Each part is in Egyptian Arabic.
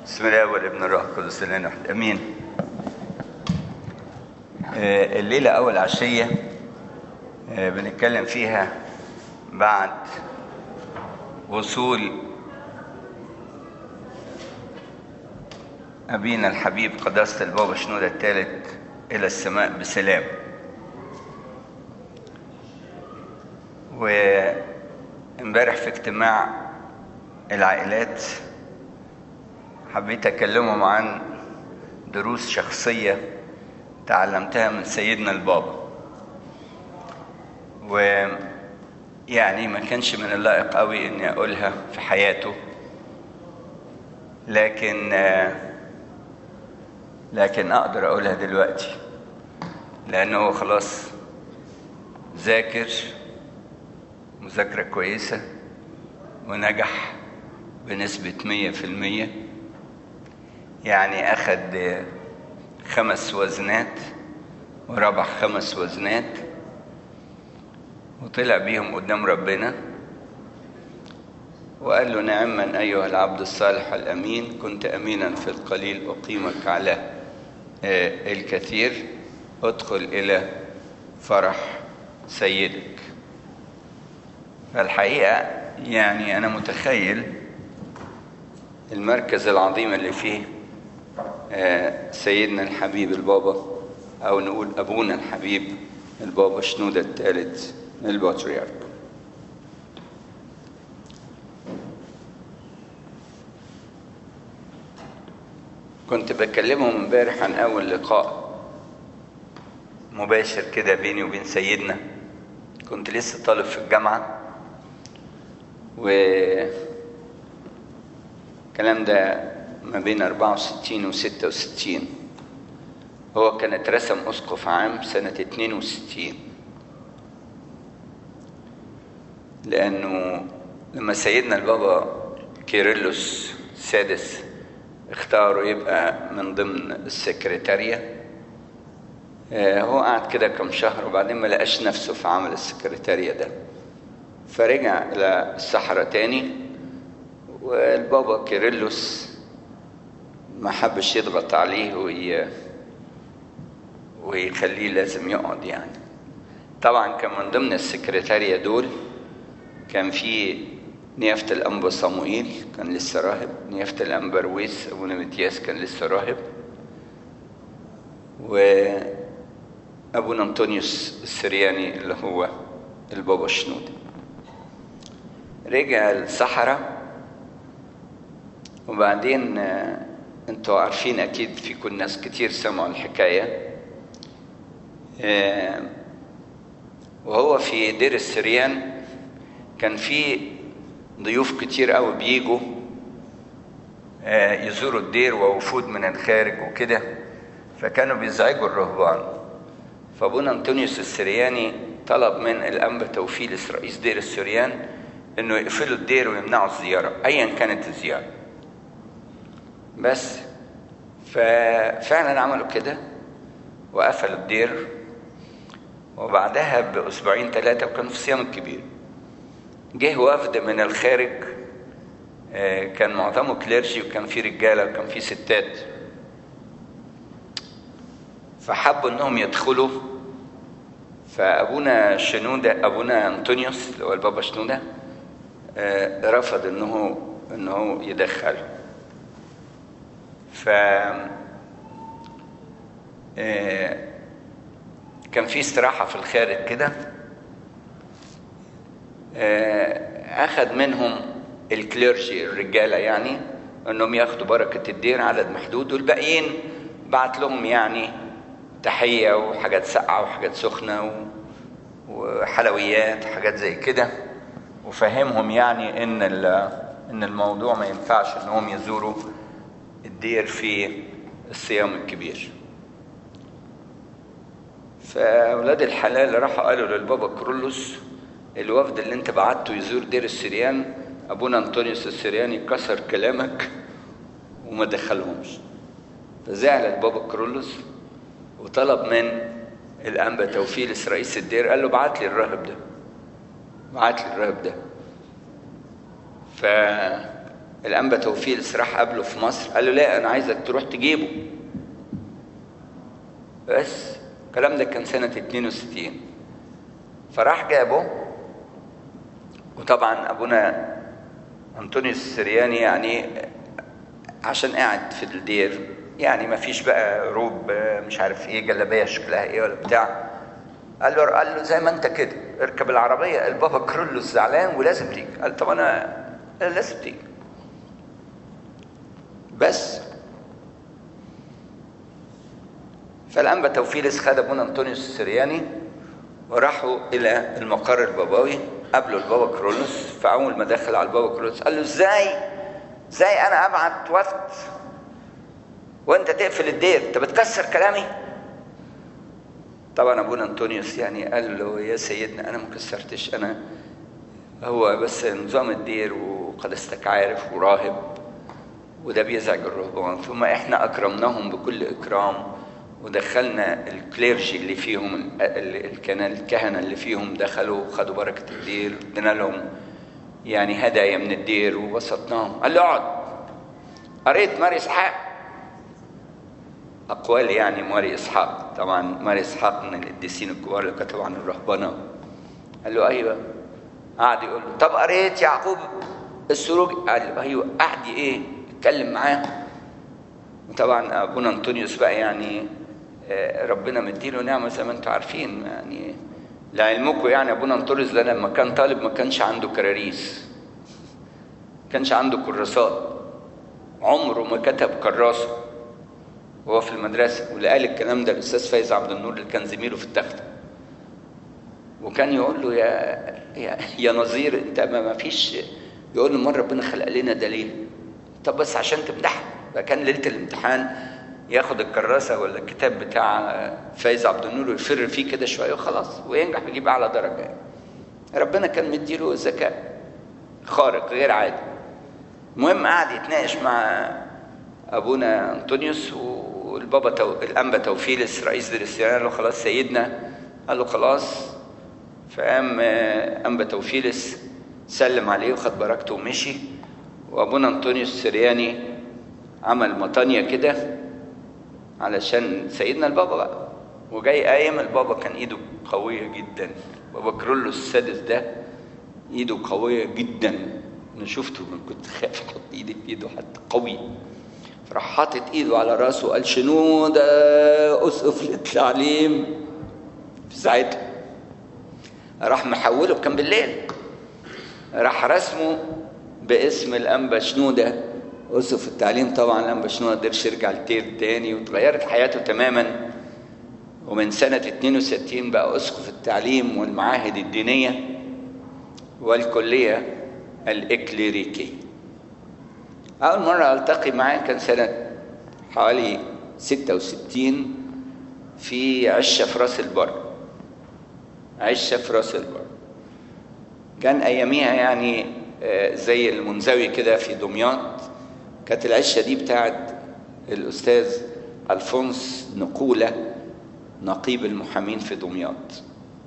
بسم الله والابن الروح القدس لنا واحد امين آه، الليله اول عشيه آه، بنتكلم فيها بعد وصول ابينا الحبيب قداسه البابا شنوده الثالث الى السماء بسلام وامبارح في اجتماع العائلات حبيت اكلمهم عن دروس شخصيه تعلمتها من سيدنا البابا ويعني ما كانش من اللائق قوي اني اقولها في حياته لكن لكن اقدر اقولها دلوقتي لانه هو خلاص ذاكر مذاكره كويسه ونجح بنسبه مية في المية يعني أخد خمس وزنات وربح خمس وزنات وطلع بيهم قدام ربنا وقال له نعما أيها العبد الصالح الأمين كنت أمينا في القليل أقيمك على الكثير ادخل إلى فرح سيدك فالحقيقة يعني أنا متخيل المركز العظيم اللي فيه سيدنا الحبيب البابا أو نقول أبونا الحبيب البابا شنودة الثالث البطريرك كنت بكلمهم امبارح عن أول لقاء مباشر كده بيني وبين سيدنا كنت لسه طالب في الجامعة و الكلام ده ما بين 64 و 66 هو كان اترسم أسقف عام سنة 62 لأنه لما سيدنا البابا كيرلس السادس اختاروا يبقى من ضمن السكرتارية هو قعد كده كم شهر وبعدين ما لقاش نفسه في عمل السكرتارية ده فرجع إلى الصحراء تاني والبابا كيرلس ما حبش يضغط عليه وي... ويخليه لازم يقعد يعني طبعا كان من ضمن السكرتارية دول كان في نيافة الأنبا صموئيل كان لسه راهب نيافة الأنبا رويس أبونا متياس كان لسه راهب وأبونا أنطونيوس السرياني اللي هو البابا شنودة رجع الصحراء وبعدين انتوا عارفين اكيد في كل ناس كتير سمعوا الحكايه وهو في دير السريان كان في ضيوف كتير قوي بيجوا يزوروا الدير ووفود من الخارج وكده فكانوا بيزعجوا الرهبان فابونا انطونيوس السرياني طلب من الانبا توفيلس رئيس دير السريان انه يقفلوا الدير ويمنعوا الزياره ايا كانت الزياره بس ففعلا عملوا كده وقفلوا الدير وبعدها باسبوعين ثلاثه وكان في الصيام الكبير جه وفد من الخارج كان معظمه كليرجي وكان في رجاله وكان في ستات فحبوا انهم يدخلوا فابونا شنوده ابونا انطونيوس اللي هو البابا شنوده رفض انه انه يدخله ف كان في استراحة في الخارج كده أخذ منهم الكليرجي الرجالة يعني أنهم ياخدوا بركة الدير عدد محدود والباقيين بعت لهم يعني تحية وحاجات ساقعة وحاجات سخنة وحلويات حاجات زي كده وفهمهم يعني إن إن الموضوع ما ينفعش إنهم يزوروا الدير في الصيام الكبير فأولاد الحلال راحوا قالوا للبابا كرولوس الوفد اللي انت بعته يزور دير السريان ابونا انطونيوس السرياني كسر كلامك وما دخلهمش فزعل البابا كرولوس وطلب من الانبا توفيلس رئيس الدير قال له بعت لي الراهب ده بعت لي الراهب ده ف الانبا توفيل راح قابله في مصر قال له لا انا عايزك تروح تجيبه بس الكلام ده كان سنة 62 فراح جابه وطبعا ابونا انطونيوس السرياني يعني عشان قاعد في الدير يعني ما فيش بقى روب مش عارف ايه جلابيه شكلها ايه ولا بتاع قال له قال له زي ما انت كده اركب العربيه البابا كرولوس زعلان ولازم تيجي قال طب انا لازم تيجي بس فالانبا توفيلس خد ابونا انطونيوس السرياني وراحوا الى المقر البابوي قابلوا البابا كرولوس فاول ما دخل على البابا كرولوس قال له ازاي ازاي انا ابعت وفد وانت تقفل الدير انت بتكسر كلامي طبعا ابونا انطونيوس يعني قال له يا سيدنا انا ما كسرتش انا هو بس نظام الدير وقدستك عارف وراهب وده بيزعج الرهبان ثم احنا اكرمناهم بكل اكرام ودخلنا الكليرجي اللي فيهم كان الكهنه اللي فيهم دخلوا خدوا بركه الدير ادينا لهم يعني هدايا من الدير وبسطناهم قال له اقعد قريت ماري اسحاق اقوال يعني ماري اسحاق طبعا ماري اسحاق من القديسين الكبار اللي كتبوا عن الرهبنه قال له ايوه قعد يقول له طب قريت يعقوب السروج قال له ايوه قعد ايه اتكلم معاه وطبعا ابونا انطونيوس بقى يعني ربنا مديله نعمه زي ما انتم عارفين يعني لعلمكم يعني ابونا انطونيوس ده لما كان طالب ما كانش عنده كراريس ما كانش عنده كراسات عمره ما كتب كراسه وهو في المدرسه واللي قال الكلام ده الاستاذ فايز عبد النور اللي كان زميله في التخته وكان يقول له يا يا, يا نظير انت ما فيش يقول له مره ربنا خلق لنا ده ليه؟ طب بس عشان تمدحه فكان ليله الامتحان ياخد الكراسه ولا الكتاب بتاع فايز عبد النور ويفر فيه كده شويه وخلاص وينجح ويجيب اعلى درجه ربنا كان مديله ذكاء خارق غير عادي المهم قعد يتناقش مع ابونا انطونيوس والبابا تو... الانبا توفيلس رئيس دريسيان قال له خلاص سيدنا قال له خلاص فقام انبا توفيلس سلم عليه وخد بركته ومشي وابونا انطونيوس السرياني عمل مطانية كده علشان سيدنا البابا بقى وجاي قايم البابا كان ايده قوية جدا بابا كرولوس السادس ده ايده قوية جدا انا شفته من كنت خايف احط ايدي في ايده حتى قوي فراح حاطط ايده على راسه وقال شنو ده اسقف للتعليم في ساعتها راح محوله كان بالليل راح رسمه باسم الانبا شنوده اسقف التعليم طبعا الانبا شنوده قدرش يرجع التير تاني وتغيرت حياته تماما ومن سنة 62 بقى أسقف التعليم والمعاهد الدينية والكلية الإكليريكية أول مرة ألتقي معاه كان سنة حوالي 66 في عشة في راس البر عشة في راس البر كان أياميها يعني زي المنزوي كده في دمياط كانت العشة دي بتاعت الأستاذ ألفونس نقولة نقيب المحامين في دمياط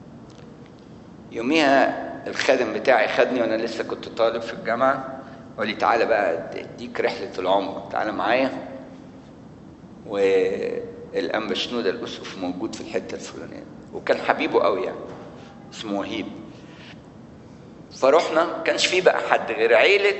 يوميها الخادم بتاعي خدني وانا لسه كنت طالب في الجامعه وقال لي تعالى بقى اديك رحله العمر تعالى معايا والانبا شنوده الاسقف موجود في الحته الفلانيه وكان حبيبه قوي يعني اسمه وهيب فرحنا كانش فيه بقى حد غير عيله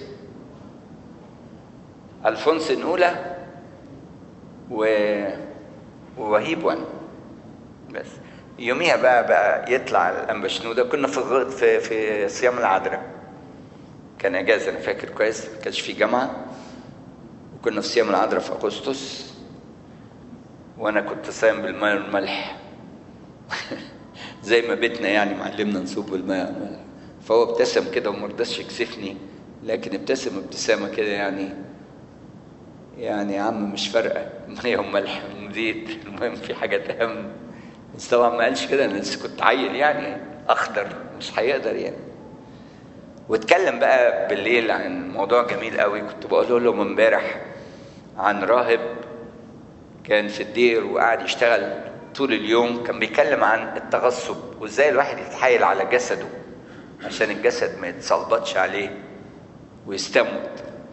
الفونس نقوله و ووهيب وانا بس يوميها بقى بقى يطلع الانبا شنوده كنا في في في صيام العذراء كان اجازه انا فاكر كويس ما كانش في جامعه وكنا في صيام العذراء في اغسطس وانا كنت صايم بالماء والملح زي ما بيتنا يعني معلمنا نصوب بالماء والملح فهو ابتسم كده وما رضاش يكسفني لكن ابتسم ابتسامه كده يعني يعني يا عم مش فارقه ميه وملح وزيت المهم في حاجات اهم بس طبعا ما قالش كده انا لسه كنت عيل يعني اخضر مش هيقدر يعني واتكلم بقى بالليل عن موضوع جميل قوي كنت بقوله لهم امبارح عن راهب كان في الدير وقاعد يشتغل طول اليوم كان بيتكلم عن التغصب وازاي الواحد يتحايل على جسده عشان الجسد ما يتصلبطش عليه ويستموت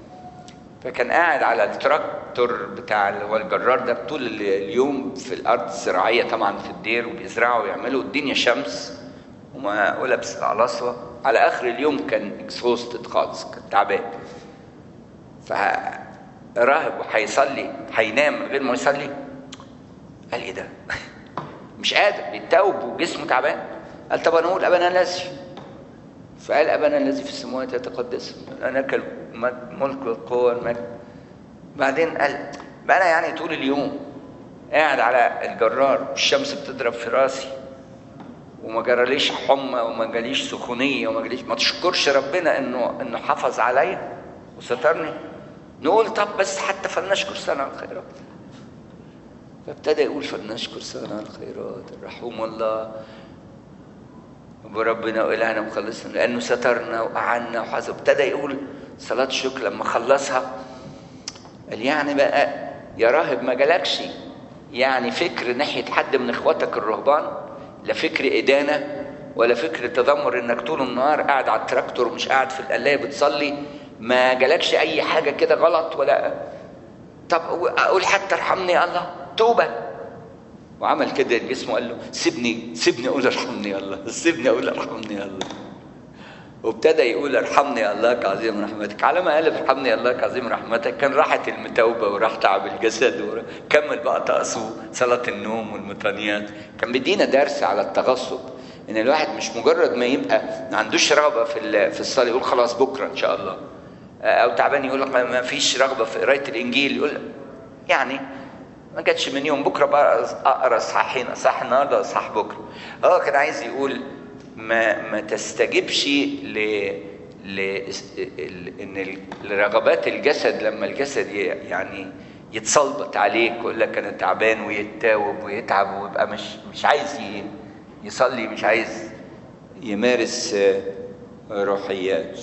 فكان قاعد على التراكتور بتاع اللي هو الجرار ده طول اليوم في الارض الزراعيه طبعا في الدير وبيزرعوا ويعملوا الدنيا شمس وما ولابس العلاصوه على اخر اليوم كان اكسوستد خالص كان تعبان فراهب وهيصلي هينام من غير ما يصلي قال ايه ده مش قادر بيتوب وجسمه تعبان قال طب انا اقول ابانا الذي فقال ابانا الذي في السماوات يتقدس انا ملك والقوه والمجد بعدين قال بقى انا يعني طول اليوم قاعد على الجرار والشمس بتضرب في راسي وما جراليش حمى وما جاليش سخونيه وما جاليش ما تشكرش ربنا انه انه حافظ عليا وسترني نقول طب بس حتى فلنشكر سنة الخيرات فابتدى يقول فلنشكر سنة الخيرات الرحوم الله وربنا وإلهنا مخلصنا لأنه سترنا وأعنا وحزب ابتدى يقول صلاة شكر لما خلصها قال يعني بقى يا راهب ما جالكش يعني فكر ناحية حد من إخواتك الرهبان لا فكر إدانة ولا فكر تذمر إنك طول النهار قاعد على التراكتور ومش قاعد في القلاية بتصلي ما جالكش اي حاجه كده غلط ولا طب اقول حتى ارحمني يا الله توبه وعمل كده جسمه قال له سيبني سيبني اقول ارحمني يا الله سيبني اقول ارحمني يا الله وابتدى يقول ارحمني يا الله كعظيم رحمتك على ما قال ارحمني يا الله كعظيم رحمتك كان راحت المتوبه وراح تعب الجسد وكمل بقى طقسه صلاه النوم والمطانيات كان بيدينا درس على التغصب ان الواحد مش مجرد ما يبقى ما عندوش رغبه في في الصلاه يقول خلاص بكره ان شاء الله او تعبان يقول لك ما فيش رغبه في قرايه الانجيل يقول يعني ما جاتش من يوم بكره بقى اقرا اصحاحين اصحاح النهارده اصحاح بكره هو كان عايز يقول ما ما تستجبش ل ل ان رغبات الجسد لما الجسد يعني يتصلبط عليك ويقول لك انا تعبان ويتاوب ويتعب ويبقى مش مش عايز يصلي مش عايز يمارس روحيات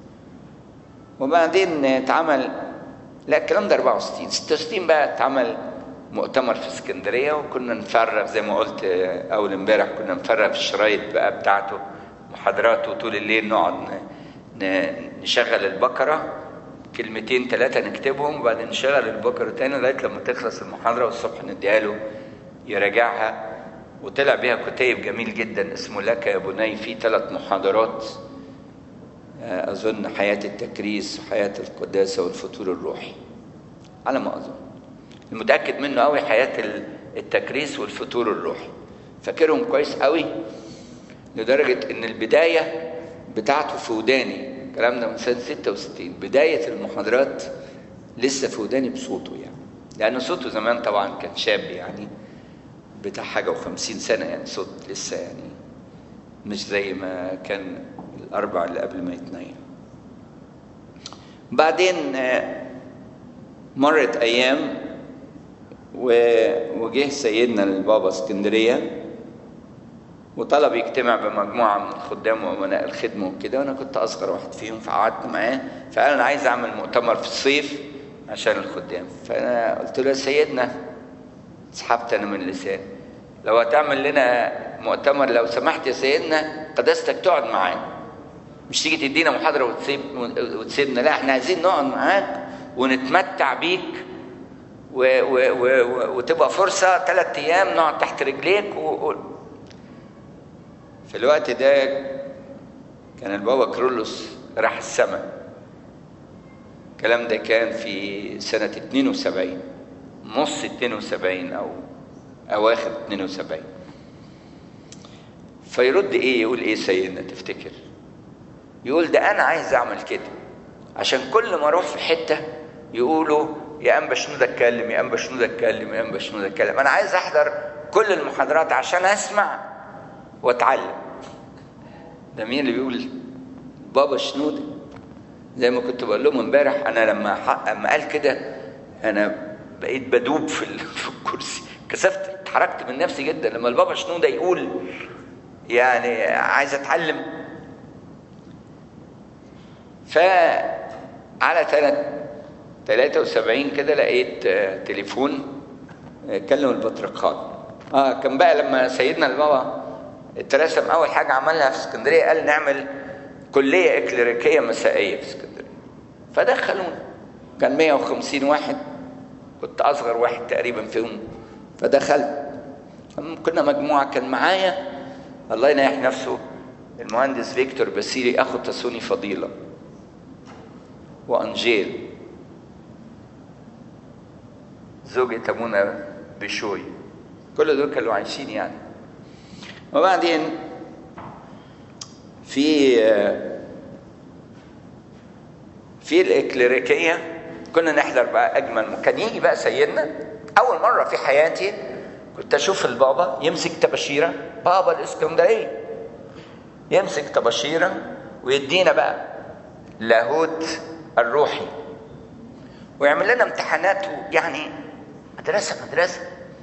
وبعدين اتعمل لا الكلام ده 64 66 بقى اتعمل مؤتمر في اسكندريه وكنا نفرغ زي ما قلت اول امبارح كنا نفرغ الشرايط بقى بتاعته محاضراته طول الليل نقعد نشغل البكره كلمتين ثلاثه نكتبهم وبعدين نشغل البكره تاني لغايه لما تخلص المحاضره والصبح نديها له يراجعها وطلع بيها كتيب جميل جدا اسمه لك يا بني في ثلاث محاضرات أظن حياة التكريس وحياة القداسة والفطور الروحي على ما أظن المتأكد منه قوي حياة التكريس والفطور الروحي فاكرهم كويس قوي لدرجة إن البداية بتاعته في وداني الكلام ده من سنة 66 بداية المحاضرات لسه في وداني بصوته يعني لأن صوته زمان طبعا كان شاب يعني بتاع حاجة وخمسين سنة يعني صوت لسه يعني مش زي ما كان الأربع اللي قبل ما يتنيم بعدين مرت أيام وجه سيدنا البابا اسكندرية وطلب يجتمع بمجموعة من الخدام وأمناء الخدمة وكده وأنا كنت أصغر واحد فيهم فقعدت معاه فقال أنا عايز أعمل مؤتمر في الصيف عشان الخدام فأنا قلت له يا سيدنا سحبت أنا من لساني لو هتعمل لنا مؤتمر لو سمحت يا سيدنا قداستك تقعد معانا مش تيجي تدينا محاضرة وتسيب وتسيبنا لا احنا عايزين نقعد معاك ونتمتع بيك و و و وتبقى فرصة ثلاث أيام نقعد تحت رجليك و... و... في الوقت ده كان البابا كرولوس راح السماء الكلام ده كان في سنة 72 نص 72 أو أواخر 72 فيرد إيه يقول إيه سيدنا تفتكر يقول ده أنا عايز أعمل كده عشان كل ما أروح في حتة يقولوا يا أنبا شنودة اتكلم يا أنبا شنودة اتكلم يا أنبا شنودة اتكلم أنا عايز أحضر كل المحاضرات عشان أسمع وأتعلم ده مين اللي بيقول بابا شنودة زي ما كنت بقول لهم امبارح أنا لما حق لما قال كده أنا بقيت بدوب في في الكرسي كسفت اتحركت من نفسي جدا لما البابا شنودة يقول يعني عايز اتعلم فعلى سنة 73 كده لقيت تليفون كلم البطريركات اه كان بقى لما سيدنا البابا اترسم اول حاجه عملها في اسكندريه قال نعمل كليه اكليريكيه مسائيه في اسكندريه فدخلونا كان 150 واحد كنت اصغر واحد تقريبا فيهم فدخلت كنا مجموعه كان معايا الله ينيح نفسه المهندس فيكتور باسيلي اخو تسوني فضيله وانجيل زوجة ابونا بشوي كل دول كانوا عايشين يعني وبعدين في في الإكليريكية كنا نحضر بقى أجمل كان يجي بقى سيدنا أول مرة في حياتي كنت أشوف البابا يمسك تبشيرة بابا الإسكندرية يمسك تبشيرة ويدينا بقى لاهوت الروحي ويعمل لنا امتحانات يعني مدرسة مدرسة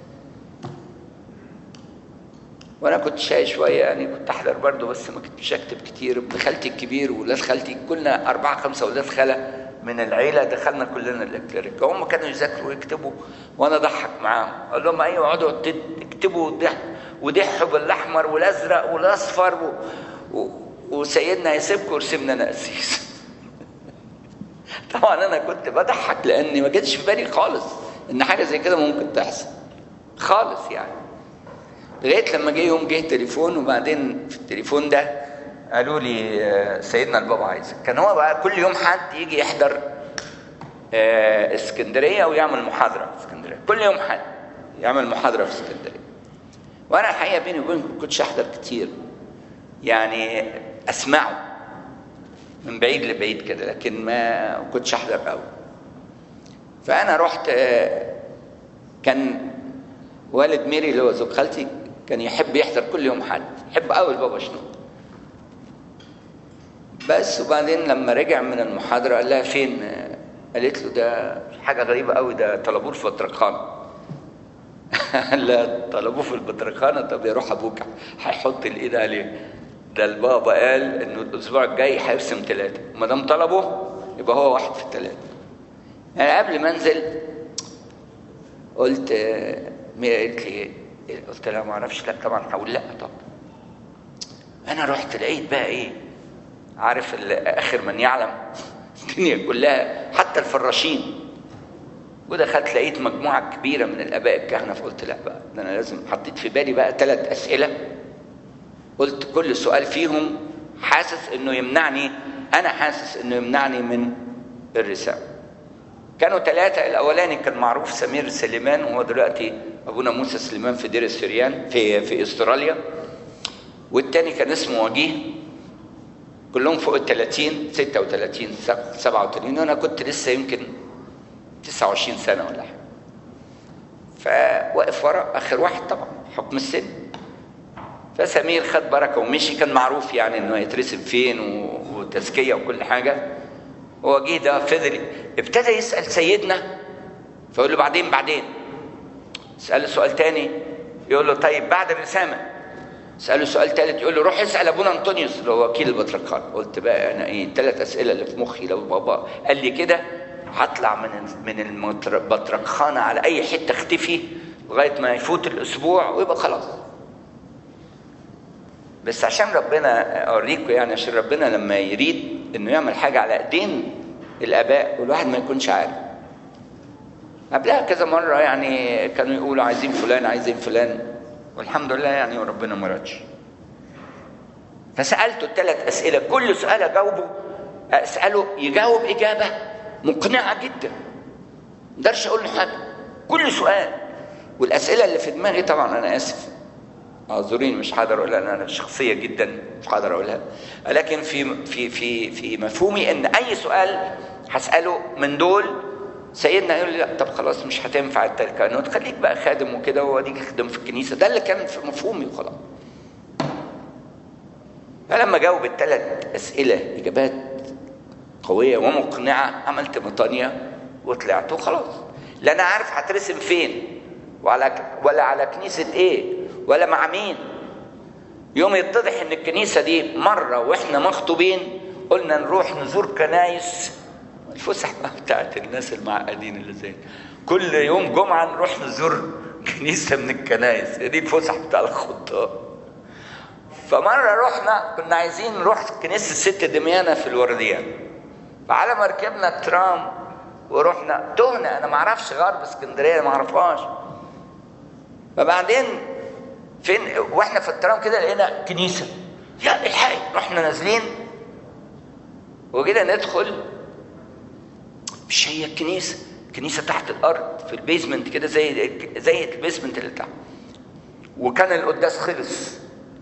وانا كنت شاي شويه يعني كنت احضر برضه بس ما كنتش اكتب كتير ابن خالتي الكبير وولاد خالتي كلنا اربعه خمسه ولاد خاله من العيله دخلنا كلنا الاكليريك هم كانوا يذاكروا ويكتبوا وانا اضحك معاهم اقول لهم ايوه اقعدوا اكتبوا ودحوا بالاحمر والازرق والاصفر و... و... وسيدنا يسيبكم ورسمنا نقسيس طبعا انا كنت بضحك لاني ما جتش في بالي خالص ان حاجه زي كده ممكن تحصل خالص يعني لغايه لما جه يوم جه تليفون وبعدين في التليفون ده قالوا لي سيدنا البابا عايزك كان هو بقى كل يوم حد يجي يحضر اسكندريه ويعمل محاضره في اسكندريه كل يوم حد يعمل محاضره في اسكندريه وانا الحقيقه بيني وبينكم ما كنتش احضر كتير يعني اسمعه من بعيد لبعيد كده لكن ما كنتش احضر قوي فانا رحت كان والد ميري اللي هو زوج خالتي كان يحب يحضر كل يوم حد يحب قوي البابا شنو بس وبعدين لما رجع من المحاضره قال لها فين قالت له ده حاجه غريبه قوي ده طلبوه في البطرخانه قال لها طلبوه في البطرخانه طب يروح ابوك هيحط الايد عليه ده البابا قال انه الاسبوع الجاي هيرسم ثلاثه ما دام طلبه يبقى هو واحد في الثلاثه يعني قبل ما انزل قلت ميرا قالت لي قلت لها ما اعرفش لا طبعا هقول لا طبعا انا رحت لقيت بقى ايه عارف اخر من يعلم الدنيا كلها حتى الفراشين ودخلت لقيت مجموعه كبيره من الاباء الكهنه فقلت لا بقى ده انا لازم حطيت في بالي بقى ثلاث اسئله قلت كل سؤال فيهم حاسس انه يمنعني انا حاسس انه يمنعني من الرساله كانوا ثلاثة الأولاني كان معروف سمير سليمان وهو دلوقتي أبونا موسى سليمان في دير السريان في في أستراليا والتاني كان اسمه وجيه كلهم فوق ال 30 36 37 وأنا كنت لسه يمكن 29 سنة ولا حاجة فواقف ورا آخر واحد طبعا حكم السن فسمير خد بركة ومشي كان معروف يعني إنه يترسم فين وتزكية وكل حاجة هو جه ده فضل ابتدى يسال سيدنا فيقول له بعدين بعدين اساله سؤال تاني يقول له طيب بعد الرسامه اساله سؤال تالت يقول له روح اسال ابونا انطونيوس اللي هو وكيل البطريركان قلت بقى انا ايه الثلاث اسئله اللي في مخي لو بابا قال لي كده هطلع من من البطرخانه على اي حته اختفي لغايه ما يفوت الاسبوع ويبقى خلاص بس عشان ربنا اوريكم يعني عشان ربنا لما يريد انه يعمل حاجه على ايدين الاباء والواحد ما يكونش عارف قبلها كذا مره يعني كانوا يقولوا عايزين فلان عايزين فلان والحمد لله يعني وربنا ما ردش فسالته الثلاث اسئله كل سؤال اجاوبه اساله يجاوب اجابه مقنعه جدا ما اقدرش اقول له حاجه كل سؤال والاسئله اللي في دماغي طبعا انا اسف اعذريني مش هقدر اقولها انا شخصيه جدا مش هقدر اقولها لكن في في في في مفهومي ان اي سؤال هساله من دول سيدنا يقول لي لا طب خلاص مش هتنفع التركه تخليك بقى خادم وكده واديك خدم في الكنيسه ده اللي كان في مفهومي وخلاص فلما جاوب الثلاث اسئله اجابات قويه ومقنعه عملت مطانيه وطلعت وخلاص لا انا عارف هترسم فين وعلى ولا على كنيسه ايه ولا مع مين يوم يتضح ان الكنيسه دي مره واحنا مخطوبين قلنا نروح نزور كنايس الفسح بتاعت الناس المعقدين اللي زي كل يوم جمعه نروح نزور كنيسه من الكنايس دي الفسح بتاع الخطاب فمره رحنا كنا عايزين نروح كنيسه الست دميانه في الورديان فعلى ما ركبنا الترام ورحنا تهنا انا ما اعرفش غرب اسكندريه ما اعرفهاش فبعدين فين واحنا في الترام كده لقينا كنيسه يا الحقي رحنا نازلين وجينا ندخل مش هي الكنيسه كنيسه تحت الارض في البيزمنت كده زي زي البيزمنت اللي تحت وكان القداس خلص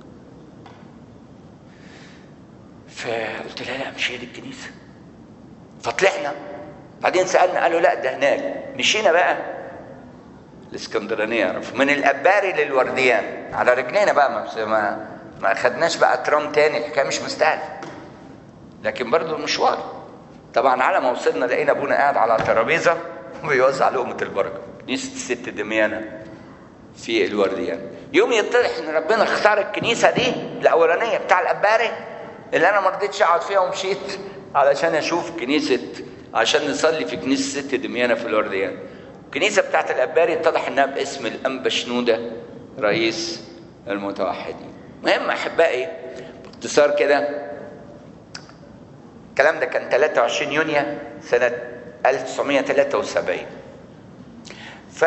فقلت لها لا مش هي دي الكنيسه فطلعنا بعدين سالنا قالوا لا ده هناك مشينا بقى الاسكندرانيه يعرف من الاباري للورديان على رجلينا بقى ما ما, ما اخدناش بقى ترام تاني الحكايه مش مستاهله لكن برضو المشوار طبعا على ما وصلنا لقينا ابونا قاعد على ترابيزه وبيوزع لقمه البركه كنيسه الست دميانه في الورديان يوم يتضح ان ربنا اختار الكنيسه دي الاولانيه بتاع الاباري اللي انا ما رضيتش اقعد فيها ومشيت علشان اشوف كنيسه عشان نصلي في كنيسه ست دميانه في الورديان الكنيسه بتاعت الاباري اتضح انها باسم الانبا شنوده رئيس المتوحدين مهم احبائي باختصار كده الكلام ده كان 23 يونيو سنه 1973 ف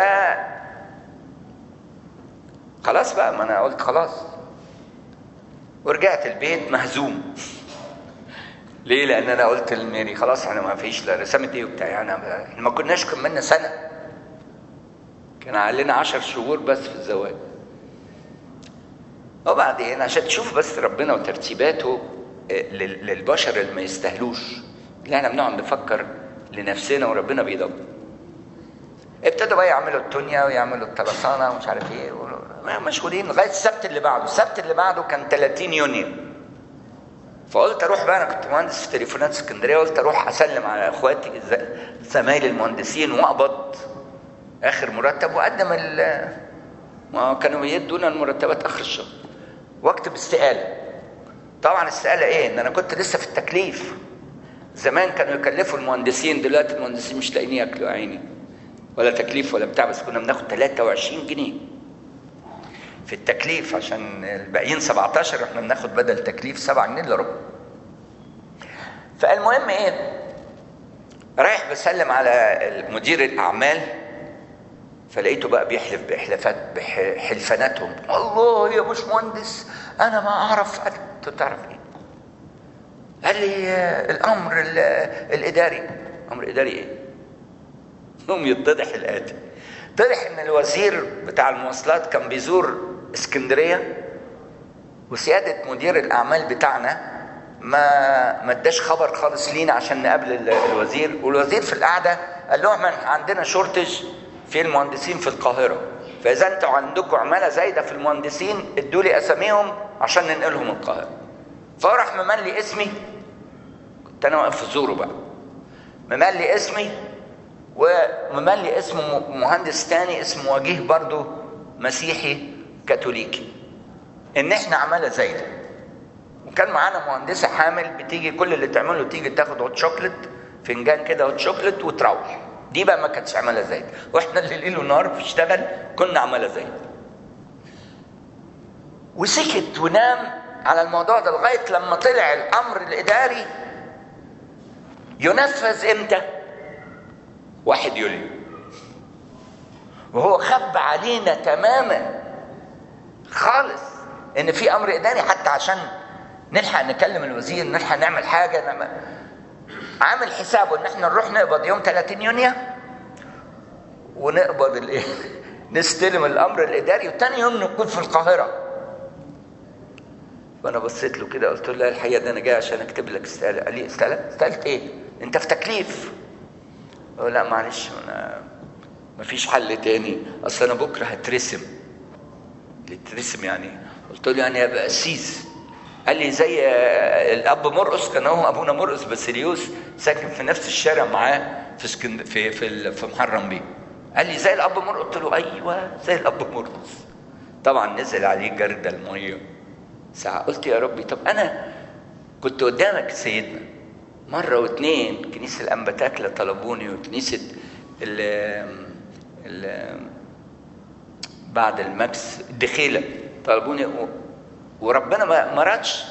خلاص بقى ما انا قلت خلاص ورجعت البيت مهزوم ليه؟ لان انا قلت لميري خلاص احنا ما فيش لا رسامه ايه وبتاع يعني احنا ما كناش كملنا سنه كان علينا عشر شهور بس في الزواج وبعدين عشان تشوف بس ربنا وترتيباته للبشر اللي ما يستاهلوش اللي احنا بنقعد نفكر لنفسنا وربنا بيدبر ابتدوا بقى يعملوا الدنيا ويعملوا الطلسانه ومش عارف ايه مشغولين لغايه السبت اللي بعده السبت اللي بعده كان 30 يونيو فقلت اروح بقى انا كنت مهندس في تليفونات اسكندريه قلت اروح اسلم على اخواتي زمايلي المهندسين واقبض اخر مرتب واقدم ال ما كانوا بيدونا المرتبات اخر الشهر واكتب استقاله طبعا استقاله ايه ان انا كنت لسه في التكليف زمان كانوا يكلفوا المهندسين دلوقتي المهندسين مش لاقيين ياكلوا عيني ولا تكليف ولا بتاع بس كنا بناخد 23 جنيه في التكليف عشان الباقيين 17 احنا بناخد بدل تكليف 7 جنيه الا ربع فالمهم ايه رايح بسلم على مدير الاعمال فلقيته بقى بيحلف باحلافات بحلفاناتهم والله يا باشمهندس انا ما اعرف انت تعرف ايه قال لي الامر الاداري امر اداري ايه يوم يتضح الاتي طلع ان الوزير بتاع المواصلات كان بيزور اسكندريه وسياده مدير الاعمال بتاعنا ما ما اداش خبر خالص لينا عشان نقابل الوزير والوزير في القعده قال لهم احنا عندنا شورتج في المهندسين في القاهره فاذا انتوا عندكم عماله زايده في المهندسين ادوا لي اساميهم عشان ننقلهم القاهره فراح مملي اسمي كنت انا واقف في زوره بقى مملي اسمي ومملي اسم مهندس تاني اسمه وجيه برضه مسيحي كاثوليكي ان احنا عماله زايده وكان معانا مهندسه حامل بتيجي كل اللي تعمله تيجي تاخد هوت شوكليت فنجان كده هوت شوكليت وتروح دي بقى ما كانتش عماله زايده واحنا اللي ليل ونهار بنشتغل كنا عماله زايده وسكت ونام على الموضوع ده لغايه لما طلع الامر الاداري ينفذ امتى؟ واحد يوليو وهو خب علينا تماما خالص ان في امر اداري حتى عشان نلحق نكلم الوزير نلحق نعمل حاجه نعمل عامل حسابه ان احنا نروح نقبض يوم 30 يونيو ونقبض الايه نستلم الامر الاداري وتاني يوم نكون في القاهره فانا بصيت له كده قلت له الحقيقه ده انا جاي عشان اكتب لك استقاله قال لي استقاله استقالت ايه انت في تكليف لا معلش انا مفيش حل تاني اصل انا بكره هترسم ترسم يعني قلت له يعني ابقى قسيس قال لي زي الاب مرقص كان هو ابونا مرقص باسيليوس ساكن في نفس الشارع معاه في سكند في في في محرم بيه قال لي زي الاب مرقص قلت له ايوه زي الاب مرقص طبعا نزل عليه جرد الميه ساعه قلت يا ربي طب انا كنت قدامك سيدنا مرة واثنين كنيسة الأنبتاكلة طلبوني وكنيسة ال ال بعد المكس الدخيلة طلبوني و... وربنا ما ردش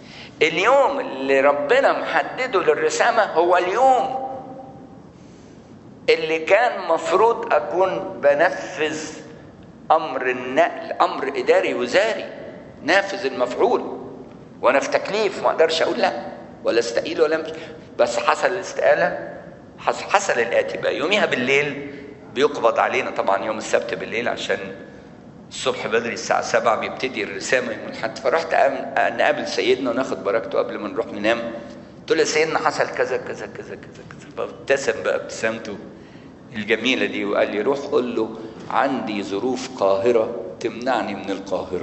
اليوم اللي ربنا محدده للرسامة هو اليوم اللي كان مفروض اكون بنفذ امر النقل امر اداري وزاري نافذ المفعول وانا في تكليف ما اقدرش اقول لا ولا استقيل ولا امشي بس حصل الاستقاله حصل, حصل الاتي بقى يوميها بالليل بيقبض علينا طبعا يوم السبت بالليل عشان الصبح بدري الساعة 7 بيبتدي الرسامة يوم الحد فرحت نقابل سيدنا وناخد بركته قبل ما نروح ننام قلت له يا سيدنا حصل كذا كذا كذا كذا كذا فابتسم بقى ابتسامته الجميلة دي وقال لي روح قول له عندي ظروف قاهرة تمنعني من القاهرة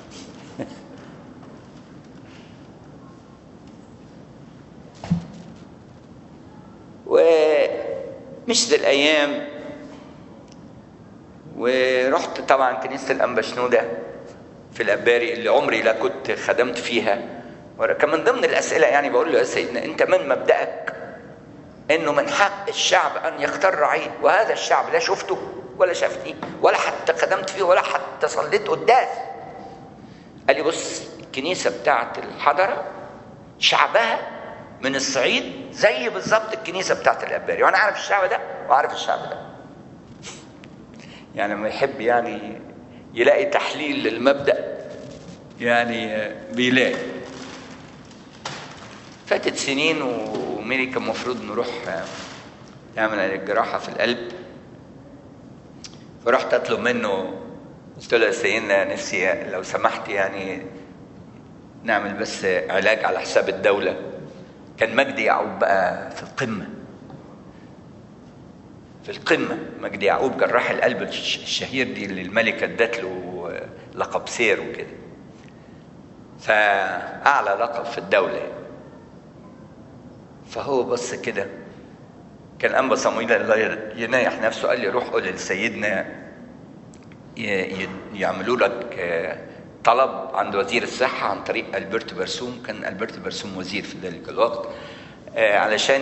ومش ذي الأيام ورحت طبعا كنيسة الأنبا شنودة في الأباري اللي عمري لا كنت خدمت فيها كان من ضمن الأسئلة يعني بقول له يا سيدنا أنت من مبدأك إنه من حق الشعب أن يختار رعيه وهذا الشعب لا شفته ولا شافني ولا حتى خدمت فيه ولا حتى صليت قداس قال لي بص الكنيسة بتاعت الحضرة شعبها من الصعيد زي بالظبط الكنيسة بتاعت الأباري وأنا عارف الشعب ده وعارف الشعب ده يعني لما يحب يعني يلاقي تحليل للمبدأ يعني بيلاقي فاتت سنين وميري كان المفروض نروح نعمل الجراحة في القلب فرحت أطلب منه قلت له يا سيدنا نفسي لو سمحت يعني نعمل بس علاج على حساب الدولة كان مجدي يعقوب بقى في القمة في القمة مجدي يعقوب جراح القلب الشهير دي اللي الملكة ادت له لقب سير وكده فأعلى لقب في الدولة فهو بص كده كان أنبا صمويل الله ينايح نفسه قال لي روح قول لسيدنا يعملوا لك طلب عند وزير الصحة عن طريق ألبرت برسوم كان ألبرت برسوم وزير في ذلك الوقت علشان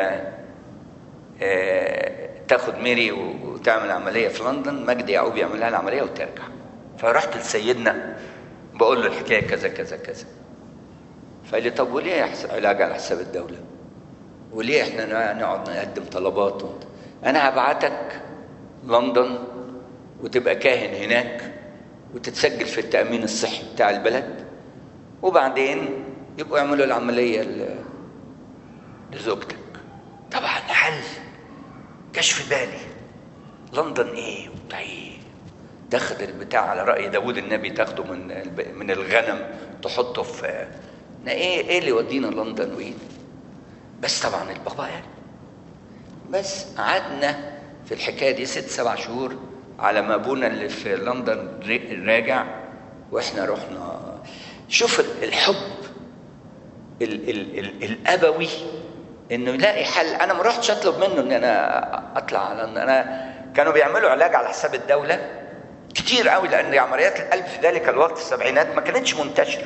تاخد ميري وتعمل عملية في لندن مجدي يعقوب يعمل لها العملية وترجع فرحت لسيدنا بقول له الحكاية كذا كذا كذا فقال لي طب وليه علاج على حساب الدولة وليه احنا نقعد نقدم طلبات انا هبعتك لندن وتبقى كاهن هناك وتتسجل في التأمين الصحي بتاع البلد وبعدين يبقوا يعملوا العملية لزوجتك طبعا حل كاش في بالي لندن ايه وبتاع ايه تاخد البتاع على رأي داود النبي تاخده من من الغنم تحطه في ايه ايه اللي يودينا لندن وايه بس طبعا البابا قال بس قعدنا في الحكايه دي ست سبع شهور على ما ابونا اللي في لندن راجع واحنا رحنا شوف الحب ال ال ال الابوي انه يلاقي حل انا ما رحتش اطلب منه ان انا اطلع على انا كانوا بيعملوا علاج على حساب الدوله كتير قوي لان عمليات القلب في ذلك الوقت في السبعينات ما كانتش منتشره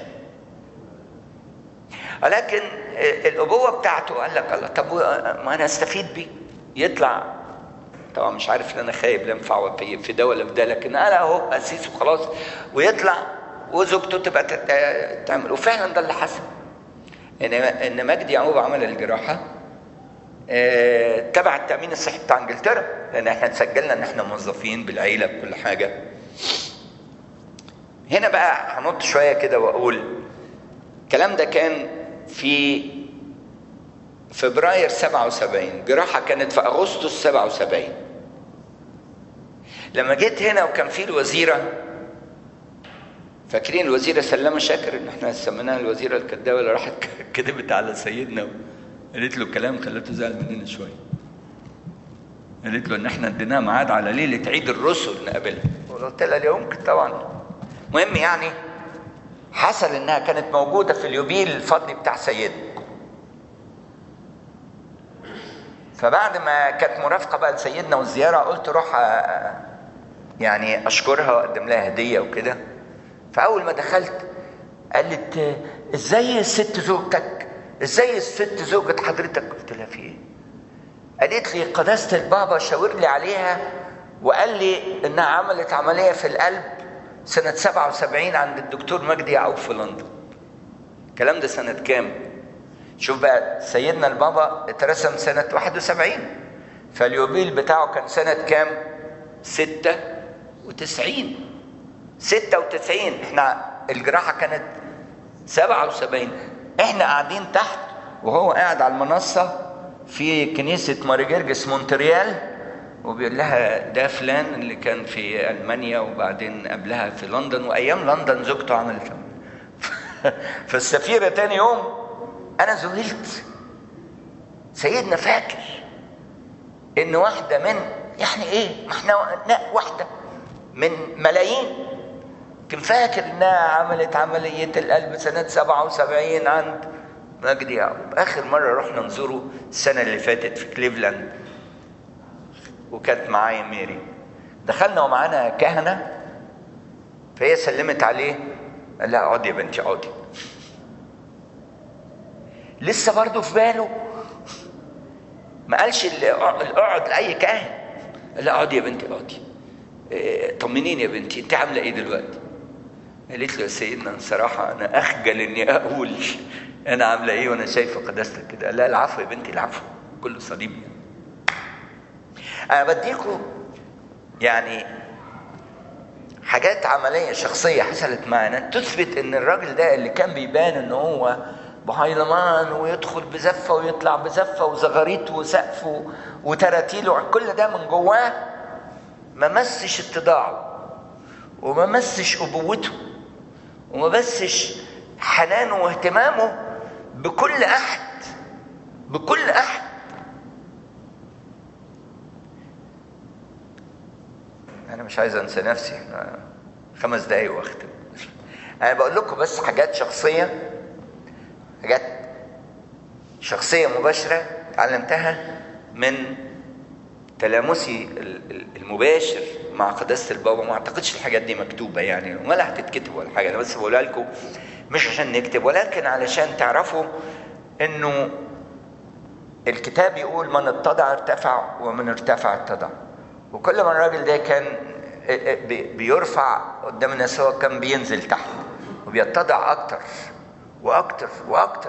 ولكن الابوه بتاعته قال لك الله طب ما انا استفيد بيه يطلع طبعا مش عارف ان انا خايب لا ينفع في في ده ولا في ده لكن انا اهو قسيس وخلاص ويطلع وزوجته تبقى تعمل وفعلا ده اللي حصل ان ان مجدي يعقوب عمل الجراحه اه تبع التامين الصحي بتاع انجلترا لان احنا اتسجلنا ان احنا موظفين بالعيله بكل حاجه هنا بقى هنط شويه كده واقول الكلام ده كان في فبراير 77 جراحة كانت في أغسطس 77 لما جيت هنا وكان في الوزيرة فاكرين الوزيرة سلامة شاكر ان احنا سميناها الوزيرة الكدابة اللي راحت كذبت على سيدنا قالت له كلام خلته زعل مننا شوية قالت له ان احنا اديناها ميعاد على ليلة عيد الرسل نقابلها قلت لها لا يمكن طبعا المهم يعني حصل انها كانت موجودة في اليوبيل الفضلي بتاع سيدنا فبعد ما كانت مرافقة بقى لسيدنا والزيارة قلت روح يعني أشكرها وأقدم لها هدية وكده فأول ما دخلت قالت إزاي الست زوجتك؟ إزاي الست زوجة حضرتك؟ قلت لها في إيه؟ قالت لي قداسة البابا شاور لي عليها وقال لي إنها عملت عملية في القلب سنة 77 عند الدكتور مجدي يعقوب في لندن. الكلام ده سنة كام؟ شوف بقى سيدنا البابا اترسم سنة 71 فاليوبيل بتاعه كان سنة كام؟ ستة وتسعين ستة وتسعين احنا الجراحة كانت سبعة وسبعين احنا قاعدين تحت وهو قاعد على المنصة في كنيسة ماري جرجس مونتريال وبيقول لها ده فلان اللي كان في ألمانيا وبعدين قبلها في لندن وأيام لندن زوجته عملت فالسفيرة تاني يوم أنا ذهلت سيدنا فاكر إن واحدة من يعني إيه؟ ما إحنا واحدة من ملايين كان فاكر إنها عملت عملية القلب سنة 77 عند مجدي يعقوب آخر مرة رحنا نزوره السنة اللي فاتت في كليفلاند وكانت معايا ميري دخلنا ومعانا كهنة فهي سلمت عليه قال لها اقعدي يا بنتي اقعدي لسه برضه في باله ما قالش اقعد لاي كاهن قال لها اقعدي يا بنتي اقعدي إيه طمنيني يا بنتي انت عامله ايه دلوقتي قالت له يا سيدنا الصراحه انا اخجل اني اقول انا عامله ايه وانا شايفه قداستك كده قال لها العفو يا بنتي العفو كله صليب يعني. انا بديكم يعني حاجات عمليه شخصيه حصلت معانا تثبت ان الراجل ده اللي كان بيبان ان هو بهيلمان ويدخل بزفه ويطلع بزفه وزغاريت وسقف وتراتيل وكل ده من جواه ما مسش اتضاعه وما مسش ابوته وما مسش حنانه واهتمامه بكل احد بكل احد انا مش عايز انسى نفسي انا خمس دقايق واختم انا بقول لكم بس حاجات شخصيه حاجات شخصيه مباشره اتعلمتها من تلامسي المباشر مع قداسه البابا ما اعتقدش الحاجات دي مكتوبه يعني ولا هتتكتب ولا حاجه انا بس بقولها لكم مش عشان نكتب ولكن علشان تعرفوا انه الكتاب يقول من اتضع ارتفع ومن ارتفع اتضع وكل ما الراجل ده كان بيرفع قدام الناس هو كان بينزل تحت وبيتضع اكتر واكتر واكتر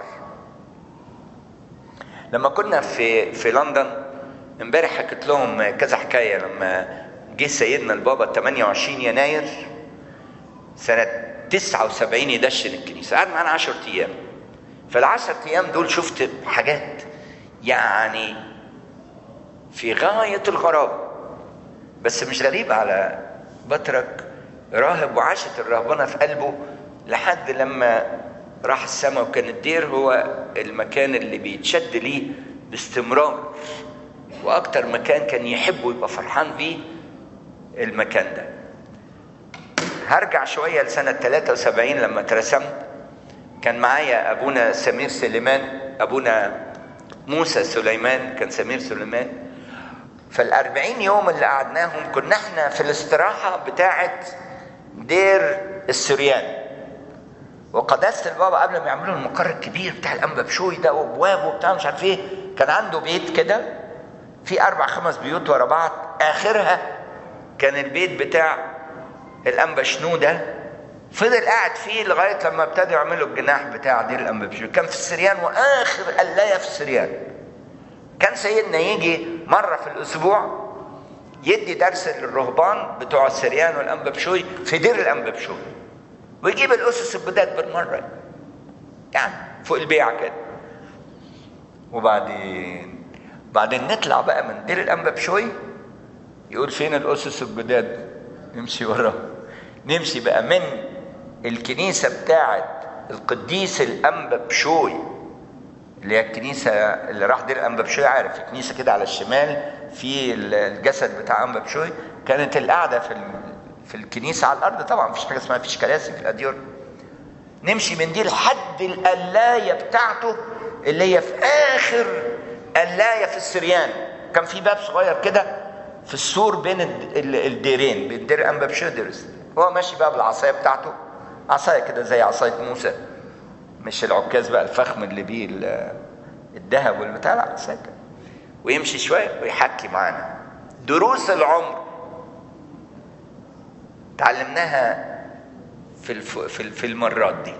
لما كنا في في لندن امبارح حكيت لهم كذا حكايه لما جه سيدنا البابا 28 يناير سنه 79 يدشن الكنيسه قعد معانا 10 ايام فالعشر ايام دول شفت حاجات يعني في غايه الغرابه بس مش غريب على بطرك راهب وعاشت الرهبنة في قلبه لحد لما راح السماء وكان الدير هو المكان اللي بيتشد ليه باستمرار واكتر مكان كان يحب ويبقى فرحان بيه المكان ده هرجع شويه لسنه 73 لما اترسمت كان معايا ابونا سمير سليمان ابونا موسى سليمان كان سمير سليمان فالأربعين يوم اللي قعدناهم كنا احنا في الاستراحة بتاعة دير السريان وقداسة البابا قبل ما يعملوا المقر الكبير بتاع الأنبا بشوي ده وابواب وبتاع مش عارف ايه كان عنده بيت كده في أربع خمس بيوت ورا بعض آخرها كان البيت بتاع الأنبا شنو ده فضل قاعد فيه لغاية لما ابتدوا يعملوا الجناح بتاع دير الأنبا بشوي كان في السريان وآخر قلاية في السريان كان سيدنا يجي مرة في الأسبوع يدي درس للرهبان بتوع السريان والأنبا بشوي في دير الأنبا بشوي ويجيب الأسس الجداد بالمرة يعني فوق البيعة كده وبعدين بعدين نطلع بقى من دير الأنبا بشوي يقول فين الأسس الجداد نمشي وراه نمشي بقى من الكنيسة بتاعة القديس الأنبا بشوي اللي هي الكنيسة اللي راح دير أنبا بشوي عارف الكنيسة كده على الشمال في الجسد بتاع أنبا بشوي كانت القعدة في في الكنيسة على الأرض طبعا مفيش حاجة اسمها مفيش كراسي في الأديور نمشي من دي لحد القلاية بتاعته اللي هي في آخر قلاية في السريان كان في باب صغير كده في السور بين الديرين بين دير أنبا بشوي ودير هو ماشي بقى بالعصاية بتاعته عصاية كده زي عصاية موسى مش العكاز بقى الفخم اللي بيه الذهب والبتاع لا ساكت ويمشي شويه ويحكي معانا دروس العمر تعلمناها في الف... في في المرات دي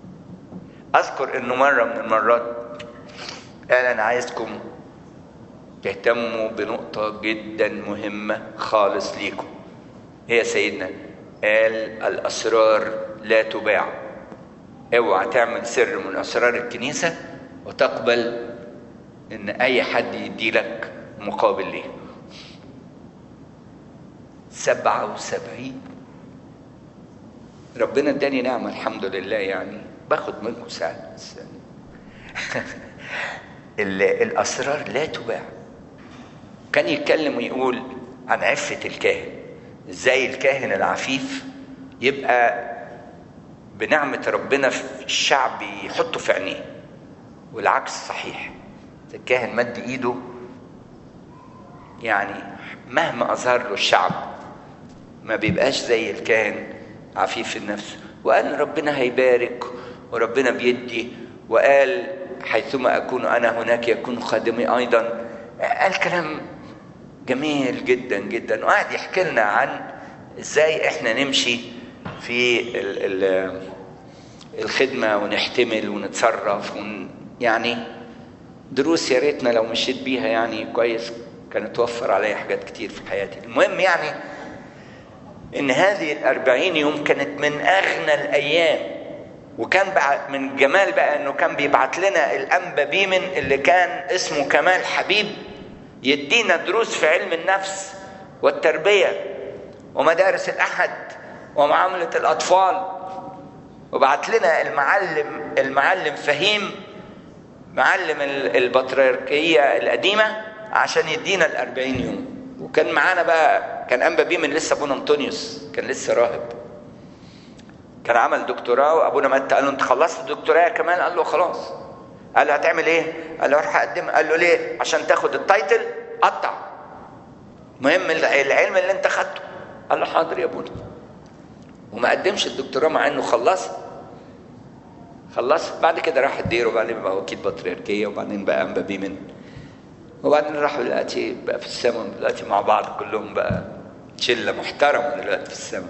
اذكر انه مره من المرات قال انا عايزكم تهتموا بنقطة جدا مهمة خالص ليكم هي سيدنا قال الأسرار لا تباع اوعى تعمل سر من أسرار الكنيسة وتقبل إن أي حد يدي لك مقابل ليه سبعة وسبعين ربنا اداني نعمة الحمد لله يعني باخد منكم ساعة بس الأسرار لا تباع كان يتكلم ويقول عن عفة الكاهن ازاي الكاهن العفيف يبقى بنعمة ربنا في الشعب يحطه في عينيه والعكس صحيح الكاهن مد ايده يعني مهما اظهر له الشعب ما بيبقاش زي الكاهن عفيف النفس وقال ربنا هيبارك وربنا بيدي وقال حيثما اكون انا هناك يكون خادمي ايضا قال كلام جميل جدا جدا وقعد يحكي لنا عن ازاي احنا نمشي في ال ال الخدمه ونحتمل ونتصرف ون يعني دروس يا ريتنا لو مشيت بيها يعني كويس كانت توفر عليا حاجات كتير في حياتي المهم يعني ان هذه الأربعين يوم كانت من اغنى الايام وكان بقى من جمال بقى انه كان بيبعت لنا الانبا بيمن اللي كان اسمه كمال حبيب يدينا دروس في علم النفس والتربيه ومدارس الاحد ومعامله الاطفال وبعت لنا المعلم المعلم فهيم معلم البطريركيه القديمه عشان يدينا الأربعين يوم وكان معانا بقى كان انبا بيمن لسه ابونا انطونيوس كان لسه راهب كان عمل دكتوراه وابونا مات قال له انت خلصت الدكتوراه يا كمال قال له خلاص قال له هتعمل ايه قال له اروح اقدم قال له ليه عشان تاخد التايتل قطع مهم العلم اللي انت خدته قال له حاضر يا ابونا وما قدمش الدكتوراه مع انه خلص خلص بعد كده راح الدير وبعدين بقى وكيل بطريركيه وبعدين بقى انبا بيمن وبعدين راحوا دلوقتي بقى في السماء دلوقتي مع بعض كلهم بقى شله محترمه دلوقتي في السماء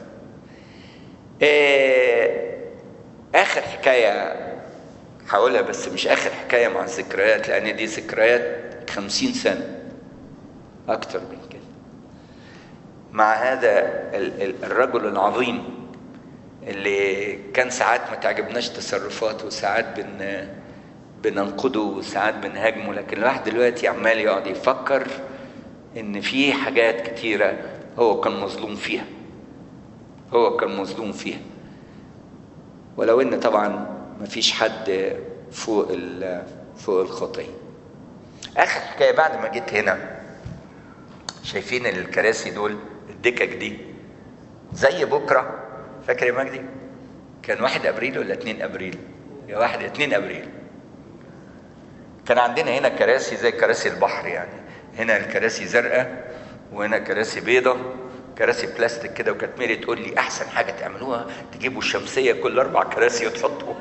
إيه اخر حكايه هقولها بس مش اخر حكايه مع الذكريات لان دي ذكريات خمسين سنه اكتر من كده مع هذا الرجل العظيم اللي كان ساعات ما تعجبناش تصرفاته وساعات بن بننقده وساعات بنهاجمه لكن الواحد دلوقتي عمال يقعد يفكر ان في حاجات كتيره هو كان مظلوم فيها هو كان مظلوم فيها ولو ان طبعا ما فيش حد فوق فوق الخطيه اخر حكايه بعد ما جيت هنا شايفين الكراسي دول الدكك دي زي بكره فاكر يا مجدي كان واحد ابريل ولا اتنين ابريل يا واحد اتنين ابريل كان عندنا هنا كراسي زي كراسي البحر يعني هنا الكراسي زرقاء وهنا كراسي بيضة كراسي بلاستيك كده وكانت ميري تقول لي احسن حاجه تعملوها تجيبوا الشمسيه كل اربع كراسي وتحطوها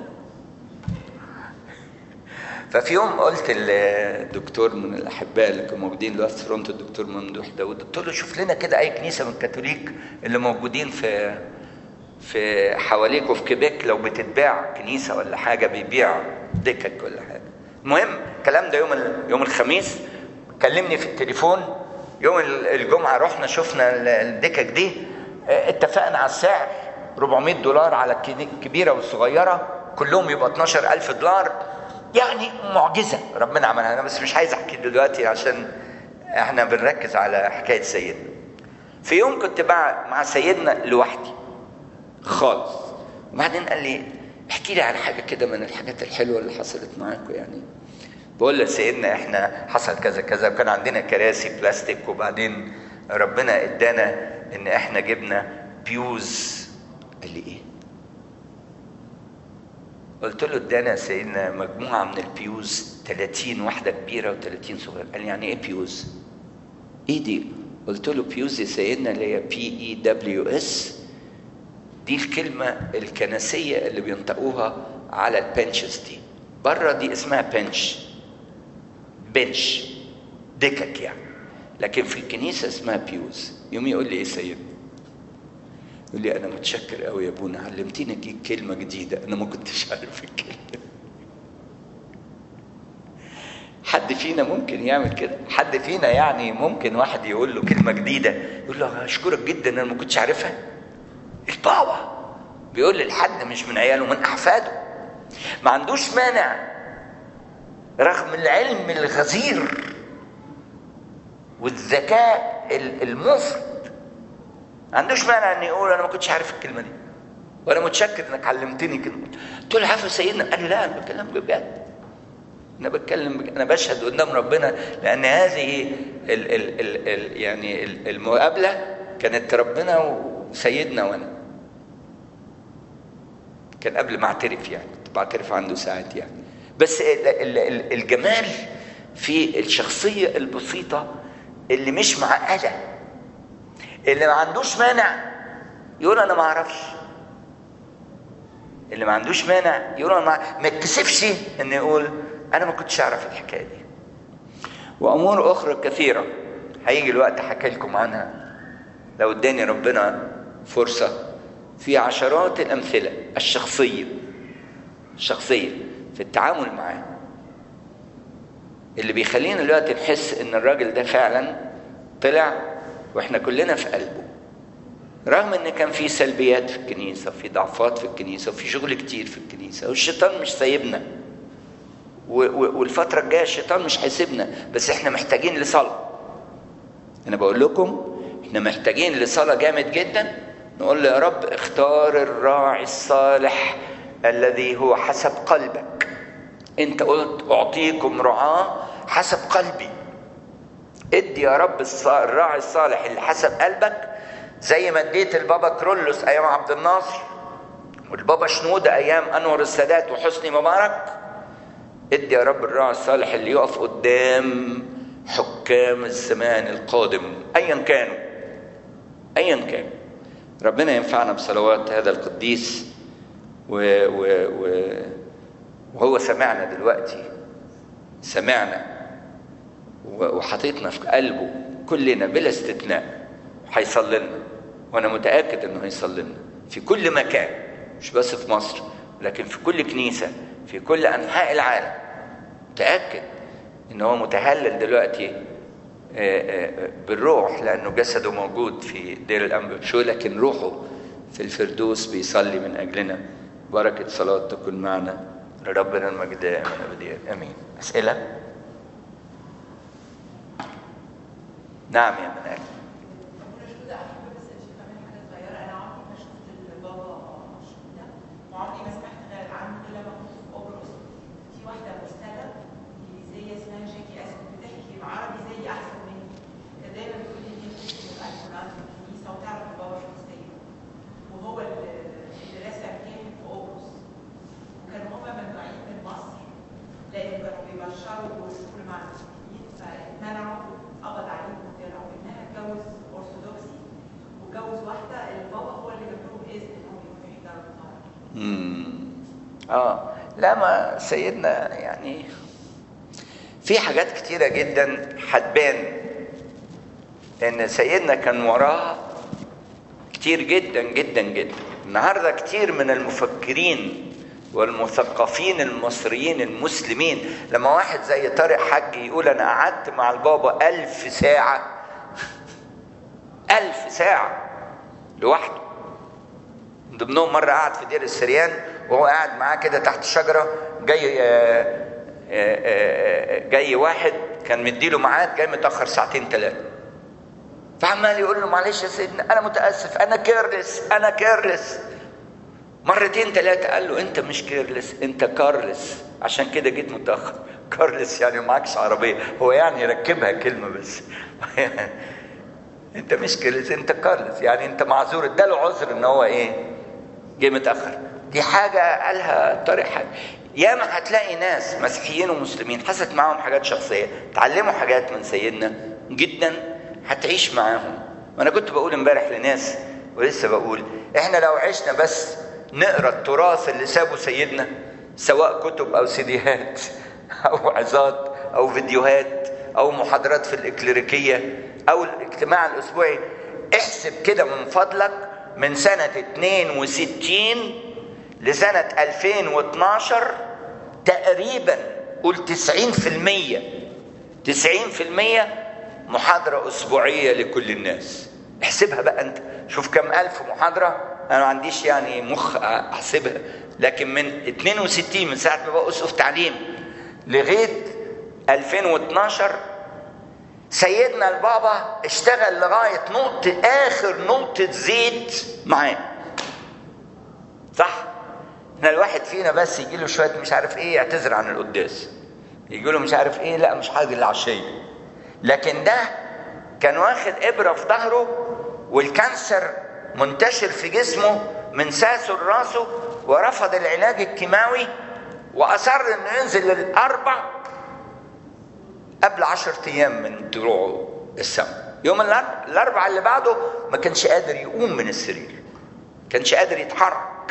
ففي يوم قلت للدكتور من الاحباء اللي كانوا موجودين دلوقتي في فرونت الدكتور ممدوح داوود قلت له شوف لنا كده اي كنيسه من الكاثوليك اللي موجودين في في حواليكوا في كيبيك لو بتتباع كنيسه ولا حاجه بيبيع دكك ولا حاجه المهم الكلام ده يوم يوم الخميس كلمني في التليفون يوم الجمعه رحنا شفنا الدكك دي اتفقنا على السعر 400 دولار على الكبيره والصغيره كلهم يبقى 12000 دولار يعني معجزه ربنا عملها انا بس مش عايز احكي دلوقتي عشان احنا بنركز على حكايه سيدنا في يوم كنت بقى مع سيدنا لوحدي خالص وبعدين قال لي احكي لي على حاجه كده من الحاجات الحلوه اللي حصلت معاكم يعني بقول لسيدنا احنا حصل كذا كذا وكان عندنا كراسي بلاستيك وبعدين ربنا ادانا ان احنا جبنا بيوز قال لي ايه قلت له ادانا سيدنا مجموعه من البيوز 30 واحده كبيره و30 صغيره قال لي يعني ايه بيوز ايه دي قلت له بيوز يا سيدنا اللي هي بي اي دبليو اس دي الكلمه الكنسيه اللي بينطقوها على البنشز دي بره دي اسمها بنش بنش دكك يعني لكن في الكنيسه اسمها بيوز يوم يقول لي ايه سيدنا يقول لي انا متشكر قوي يا ابونا علمتيني دي كلمه جديده انا ما كنتش عارف الكلمه حد فينا ممكن يعمل كده حد فينا يعني ممكن واحد يقول له كلمه جديده يقول له اشكرك جدا انا ما كنتش عارفها البابا بيقول لحد مش من عياله من احفاده ما عندوش مانع رغم العلم الغزير والذكاء المفرط ما عندوش مانع ان يقول انا ما كنتش عارف الكلمه دي وانا متشكر انك علمتني كلمه قلت له عارف سيدنا قال لي لا انا بتكلم بجد انا بتكلم بجد. انا بشهد قدام ربنا لان هذه ال ال ال ال يعني المقابله كانت ربنا وسيدنا وانا كان قبل ما اعترف يعني كنت بعترف عنده ساعات يعني بس الجمال في الشخصيه البسيطه اللي مش معقده اللي ما عندوش مانع يقول انا ما اعرفش اللي ما عندوش مانع يقول انا ما, ما يتكسفش انه يقول انا ما كنتش اعرف الحكايه دي وامور اخرى كثيره هيجي الوقت احكي لكم عنها لو اداني ربنا فرصه في عشرات الامثله الشخصيه الشخصيه في التعامل معاه اللي بيخلينا دلوقتي نحس ان الراجل ده فعلا طلع واحنا كلنا في قلبه رغم ان كان في سلبيات في الكنيسه وفي ضعفات في الكنيسه وفي شغل كتير في الكنيسه والشيطان مش سايبنا والفتره الجايه الشيطان مش هيسيبنا بس احنا محتاجين لصلاه انا بقول لكم احنا محتاجين لصلاه جامد جدا نقول له يا رب اختار الراعي الصالح الذي هو حسب قلبك انت قلت اعطيكم رعاه حسب قلبي ادي يا رب الراعي الصالح اللي حسب قلبك زي ما اديت البابا كرولوس ايام عبد الناصر والبابا شنودة ايام انور السادات وحسني مبارك ادي يا رب الراعي الصالح اللي يقف قدام حكام الزمان القادم ايا كانوا ايا كان ربنا ينفعنا بصلوات هذا القديس و و و وهو سمعنا دلوقتي سمعنا وحطيتنا في قلبه كلنا بلا استثناء هيصلي لنا وانا متاكد انه هيصلي لنا في كل مكان مش بس في مصر لكن في كل كنيسه في كل انحاء العالم متاكد ان هو متهلل دلوقتي بالروح لانه جسده موجود في دير الانبا شو لكن روحه في الفردوس بيصلي من اجلنا بركه صلاه تكون معنا لربنا المجد دائما ابديا امين اسئله نعم يا منال وعمري ما سمعت غير عنه غير لما كنت في قبرص في واحده مرسله انجليزيه اسمها جاكي اسم بتحكي بعربي زي احسن مني كانت دايما بتقول لي انت بتقرا القران في الكنيسه وتعرف البابا شخصيا وهو اللي رسم كاهن في قبرص وكانوا هما ممنوعين من مصر لان كانوا بيبشروا ويقولوا مع المسلمين فمنعوا قبض عليهم وطلعوا منها اتجوز ارثوذكسي واتجوز واحده البابا هو اللي جاب لهم اذن انهم يروحوا يحضروا القران امم اه لا ما سيدنا يعني في حاجات كتيرة جدا هتبان ان سيدنا كان وراها كتير جدا جدا جدا النهارده كتير من المفكرين والمثقفين المصريين المسلمين لما واحد زي طارق حج يقول انا قعدت مع البابا ألف ساعة ألف ساعة لوحده من ضمنهم مرة قعد في دير السريان وهو قاعد معاه كده تحت شجرة جاي آآ آآ جاي واحد كان مديله ميعاد جاي متأخر ساعتين ثلاثة فعمال يقول له معلش يا سيدنا أنا متأسف أنا كيرلس أنا كيرلس مرتين ثلاثة قال له أنت مش كيرلس أنت كارلس عشان كده جيت متأخر كارلس يعني معكش عربية هو يعني يركبها كلمة بس انت مش كيرلس انت كارلس يعني انت معذور اداله عذر ان هو ايه جه متاخر دي حاجه قالها طارق حاجه ياما هتلاقي ناس مسيحيين ومسلمين حصلت معاهم حاجات شخصيه اتعلموا حاجات من سيدنا جدا هتعيش معاهم وانا كنت بقول امبارح لناس ولسه بقول احنا لو عشنا بس نقرا التراث اللي سابه سيدنا سواء كتب او سيديهات او عظات او فيديوهات او محاضرات في الاكليريكيه او الاجتماع الاسبوعي احسب كده من فضلك من سنة 62 لسنة 2012 تقريبا قول 90% 90% محاضرة أسبوعية لكل الناس احسبها بقى أنت شوف كم ألف محاضرة أنا ما عنديش يعني مخ أحسبها لكن من 62 من ساعة ما بقى أسقف تعليم لغاية 2012 سيدنا البابا اشتغل لغاية نقطة آخر نقطة زيت معاه صح؟ احنا الواحد فينا بس يجي له شوية مش عارف ايه يعتذر عن القداس يجي له مش عارف ايه لا مش حاجة العشية لكن ده كان واخد إبرة في ظهره والكانسر منتشر في جسمه من ساسه لراسه ورفض العلاج الكيماوي وأصر إنه ينزل للأربع قبل عشرة أيام من طلوعه السماء يوم الأربع اللي بعده ما كانش قادر يقوم من السرير كانش قادر يتحرك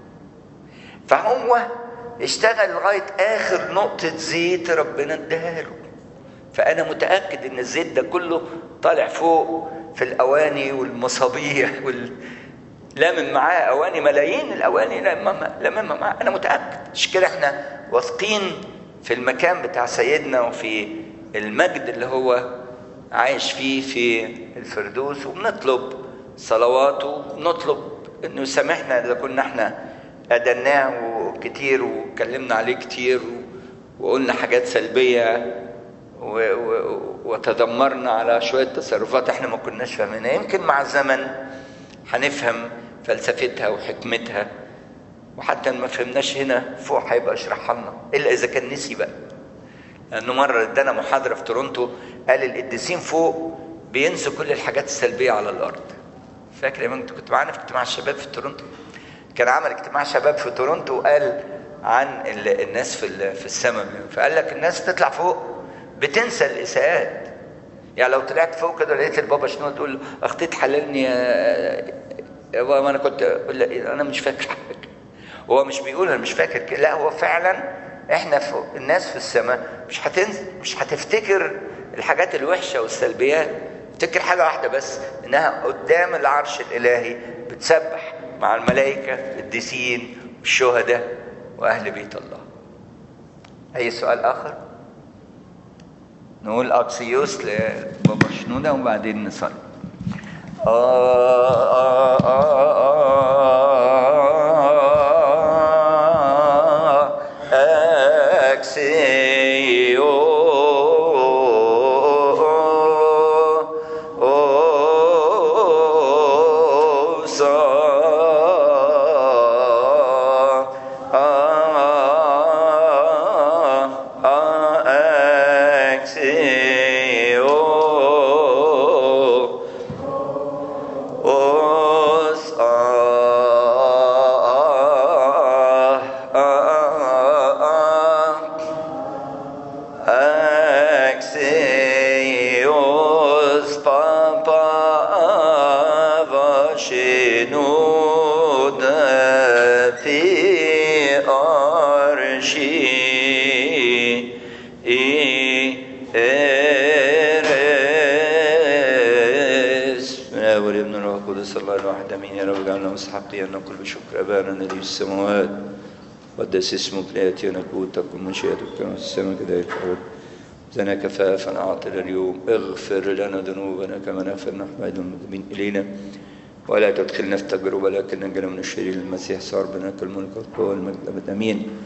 فهو اشتغل لغاية آخر نقطة زيت ربنا اداها له فأنا متأكد إن الزيت ده كله طالع فوق في الأواني والمصابيح وال... لامم معاه أواني ملايين الأواني لاممها معاه أنا متأكد مش كده إحنا واثقين في المكان بتاع سيدنا وفي المجد اللي هو عايش فيه في الفردوس وبنطلب صلواته وبنطلب انه يسامحنا اذا كنا احنا ادناه كتير واتكلمنا عليه كتير وقلنا حاجات سلبيه و... و... وتذمرنا على شويه تصرفات احنا ما كناش فاهمينها يمكن مع الزمن هنفهم فلسفتها وحكمتها وحتى ما فهمناش هنا فوق هيبقى اشرحها لنا الا اذا كان نسي بقى لانه مره ادانا محاضره في تورونتو قال القديسين فوق بينسوا كل الحاجات السلبيه على الارض فاكر يا انت كنت معانا في اجتماع الشباب في تورونتو كان عمل اجتماع شباب في تورونتو وقال عن الناس في في السماء فقال لك الناس تطلع فوق بتنسى الاساءات يعني لو طلعت فوق كده لقيت البابا شنو تقول اختي تحللني يا بابا انا كنت اقول انا مش فاكر حاجه هو مش بيقول انا مش فاكر كده لا هو فعلا احنا في الناس في السماء مش هتنزل مش هتفتكر الحاجات الوحشه والسلبيات افتكر حاجه واحده بس انها قدام العرش الالهي بتسبح مع الملائكه القديسين والشهداء واهل بيت الله اي سؤال اخر نقول اكسيوس لبابا شنوده وبعدين نصلي آه آه آه حقي أن نقول بشكر أبانا الذي في السماوات قدس اسمك ليأتي ملكوتك ومشيئتك كما في السماء كذلك في الأرض زنا كفافا أعطنا اليوم اغفر لنا ذنوبنا كما نغفر نحن أيضا المذنبين إلينا ولا تدخلنا في تجربة لكن نجنا من الشرير المسيح صار بنا كل الملك والقوة والمجد أبدا آمين